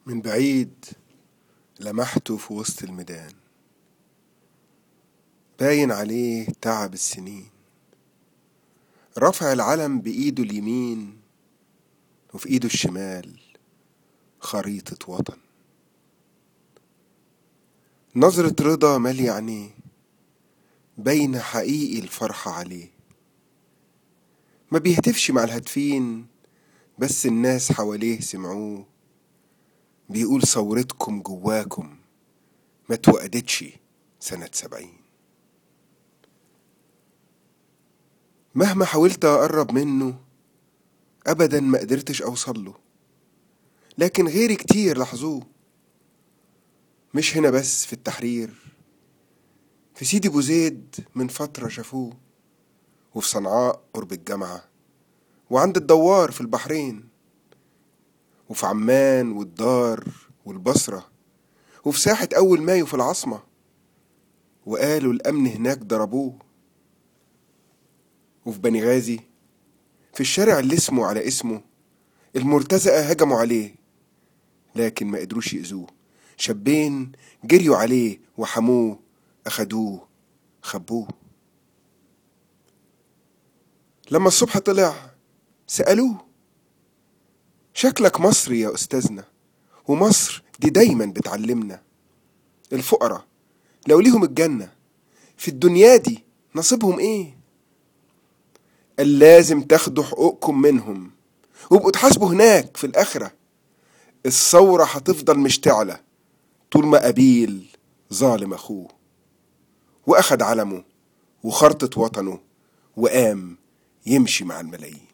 من بعيد لمحته في وسط الميدان باين عليه تعب السنين رفع العلم بإيده اليمين وفي إيده الشمال خريطة وطن نظرة رضا مالية عينيه باينة حقيقي الفرحة عليه ما بيهتفش مع الهاتفين بس الناس حواليه سمعوه بيقول ثورتكم جواكم ما اتوقدتش سنة سبعين مهما حاولت أقرب منه أبدا ما قدرتش أوصل له لكن غيري كتير لاحظوه مش هنا بس في التحرير في سيدي بوزيد من فترة شافوه وفي صنعاء قرب الجامعة وعند الدوار في البحرين وفي عمان والدار والبصرة وفي ساحة أول مايو في العاصمة وقالوا الأمن هناك ضربوه وفي بني غازي في الشارع اللي اسمه على اسمه المرتزقة هجموا عليه لكن ما قدروش يأذوه شابين جريوا عليه وحموه أخدوه خبوه لما الصبح طلع سألوه شكلك مصري يا أستاذنا ومصر دي دايما بتعلمنا الفقراء لو ليهم الجنة في الدنيا دي نصيبهم ايه قال لازم تاخدوا حقوقكم منهم وابقوا تحاسبوا هناك في الآخرة الثورة هتفضل مشتعلة طول ما قبيل ظالم أخوه وأخد علمه وخرطة وطنه وقام يمشي مع الملايين